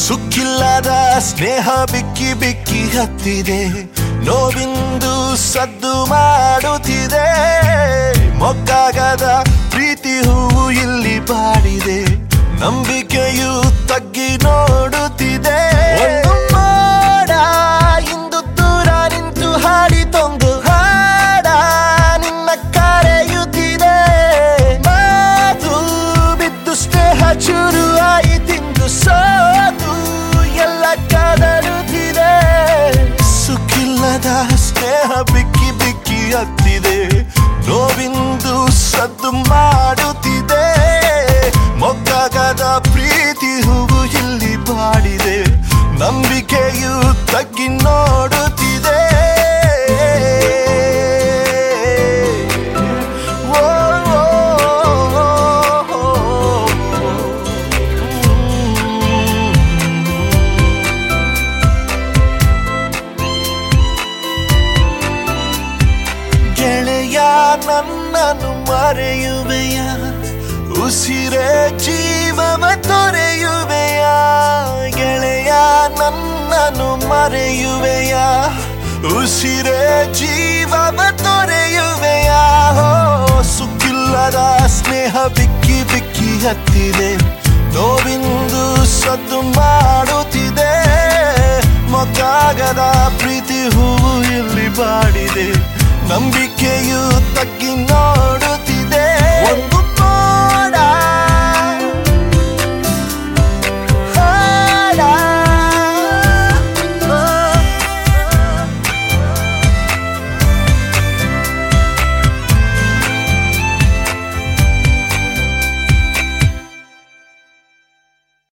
ಸುಕ್ಕಿಲ್ಲದ ಸ್ನೇಹ ಬಿಕ್ಕಿ ಬಿಕ್ಕಿ ಹತ್ತಿದೆ ನೋವಿಂದು ಸದ್ದು ಮಾಡುತ್ತಿದೆ ಮೊಗ್ಗಾಗದ ಪ್ರೀತಿ ಹೂವು ಇಲ್ಲಿ ಬಾಡಿದೆ ನಂಬಿಕೆಯು ತಗ್ಗಿ ನೋಡುತ್ತಿದೆ ಒಂದು ಮೋಡ ಇಂದು ದೂರ ನಿಂತು ಹಾಡಿತೊಂದು ಹಾಡ ನಿನ್ನ ಕರೆಯುತ್ತಿದೆ ಮಾತು ಬಿದ್ದು ಸ್ನೇಹ ಚೂರು ಆಯಿತಿಂದು ಸೋತು ಎಲ್ಲ ಕದರುತ್ತಿದೆ ಸುಖಿಲ್ಲದ ಸ್ನೇಹ ಬಿಕ್ಕಿ ಬಿಕ್ಕಿ ಹತ್ತಿದೆ ನೋವಿಂದು ಸದ್ದು ಮಾಡುತ್ತಿದೆ ಮೊಗ್ಗಾಗದ ಪ್ರೀತಿ ಹೂವು ಇಲ್ಲಿ ಬಾಡಿದೆ ನಂಬಿಕೆಯು ತಗ್ಗಿ ನೋಡುತ್ತಿದೆ ಓ, ಓ, ಓ, ಓ. ಗೆಳೆಯ ನನ್ನನ್ನು ಮರೆಯುವೆಯ ಉಸಿರೇ ಜೀವವ ತೊರೆಯುವೆಯ ಗೆಳೆಯ ನನ್ನನ್ನು ಮರೆಯುವೆಯ ಉಸಿರೇ ಜೀವವ ತೊರೆಯುವೆಯ ಹೋ ಸುಕ್ಕಿಲ್ಲದ ಸ್ನೇಹ ಬಿಕ್ಕಿ ಬಿಕ್ಕಿ ಹತ್ತಿದೆ ನೋವಿಂದು ಸದ್ದು ಮಾಡುತ್ತಿದೆ ಮೊಗ್ಗಾಗದ ಪ್ರೀತಿ ಹೂವು ಇಲ್ಲಿ ಬಾಡಿದೆ ನಂಬಿಕೆಯು ತಗ್ಗಿ ನೋಡುತ್ತಿದೆ ಒಂದು